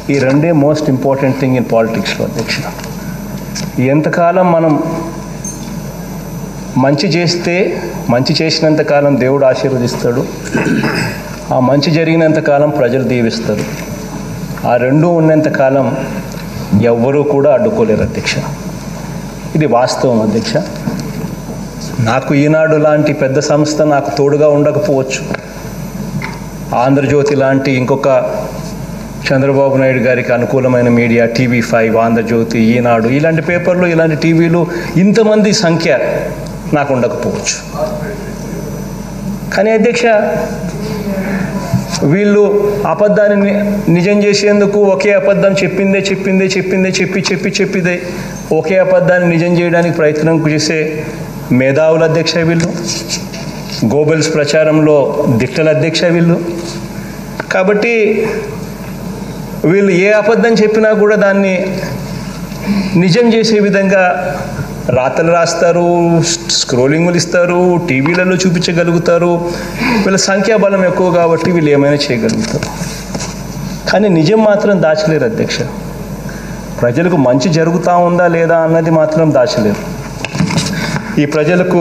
ఈ రెండే most important thing in పాలిటిక్స్లో అధ్యక్ష ఎంతకాలం మనం మంచి చేస్తే మంచి చేసినంత కాలం దేవుడు ఆశీర్వదిస్తాడు ఆ మంచి జరిగినంత కాలం ప్రజలు దీవిస్తారు ఆ రెండూ ఉన్నంత కాలం ఎవ్వరూ కూడా అడ్డుకోలేరు అధ్యక్ష ఇది వాస్తవం అధ్యక్ష నాకు ఈనాడు లాంటి పెద్ద సంస్థ నాకు తోడుగా ఉండకపోవచ్చు ఆంధ్రజ్యోతి లాంటి ఇంకొక చంద్రబాబు నాయుడు గారికి అనుకూలమైన media TV five Andhra Jyothy Eenadu ఇలాంటి పేపర్లు ఇలాంటి టీవీలు ఇంతమంది సంఖ్య నాకు ఉండకపోవచ్చు కానీ అధ్యక్ష వీళ్ళు అబద్ధాన్ని ని- నిజం చేసేందుకు ఒకే అబద్ధం చెప్పిందే చెప్పిందే చెప్పిందే చెప్పి చెప్పి చెప్పిదే ఒకే అబద్ధాన్ని నిజం చేయడానికి ప్రయత్నం చేసే మేధావుల అధ్యక్ష వీళ్ళు గోబెల్స్ ప్రచారంలో దిట్టల అధ్యక్ష వీళ్ళు కాబట్టి వీళ్ళు ఏ అబద్ధం చెప్పినా కూడా దాన్ని నిజం చేసే విధంగా రాతలు రాస్తారు స్క్రోలింగ్లు ఇస్తారు టీవీలలో చూపించగలుగుతారు వీళ్ళ సంఖ్యాబలం ఎక్కువ కాబట్టి వీళ్ళు ఏమైనా చేయగలుగుతారు కానీ నిజం మాత్రం దాచలేరు అధ్యక్ష ప్రజలకు మంచి జరుగుతూ ఉందా లేదా అన్నది మాత్రం దాచలేరు ఈ ప్రజలకు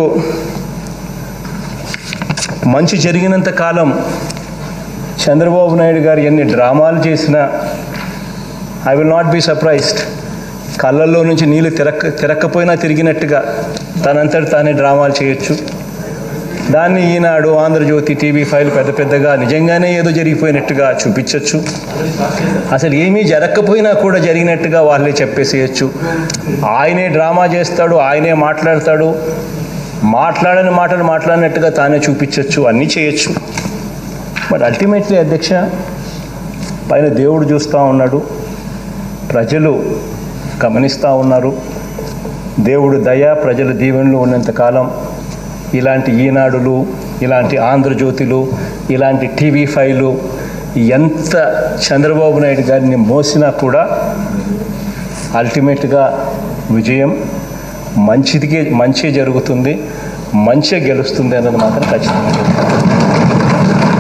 మంచి జరిగినంత కాలం చంద్రబాబు నాయుడు గారు ఎన్ని డ్రామాలు చేసినా I will not be surprised కళ్ళల్లో నుంచి నీళ్ళు తిరక్క తిరక్కపోయినా తిరిగినట్టుగా తనంతటి తానే డ్రామాలు చేయొచ్చు దాన్ని ఈనాడు ఆంధ్రజ్యోతి టీవీ ఫైల్ పెద్ద పెద్దగా నిజంగానే ఏదో జరిగిపోయినట్టుగా చూపించవచ్చు అసలు ఏమీ జరగకపోయినా కూడా జరిగినట్టుగా వాళ్ళే చెప్పేసేయచ్చు ఆయనే డ్రామా చేస్తాడు ఆయనే మాట్లాడతాడు మాట్లాడని మాటలు మాట్లాడినట్టుగా తానే చూపించవచ్చు అన్నీ చేయొచ్చు బట్ అల్టిమేట్లీ అధ్యక్ష పైన దేవుడు చూస్తూ ఉన్నాడు ప్రజలు గమనిస్తూ ఉన్నారు దేవుడు దయ ప్రజల దీవెనలు ఉన్నంతకాలం ఇలాంటి ఈనాడులు ఇలాంటి ఆంధ్రజ్యోతిలు ఇలాంటి టీవీ ఫైలు ఎంత చంద్రబాబు నాయుడు గారిని మోసినా కూడా అల్టిమేట్గా విజయం మంచిదికే మంచి జరుగుతుంది మంచి గెలుస్తుంది అన్నది మాత్రం ఖచ్చితంగా చెప్తాను.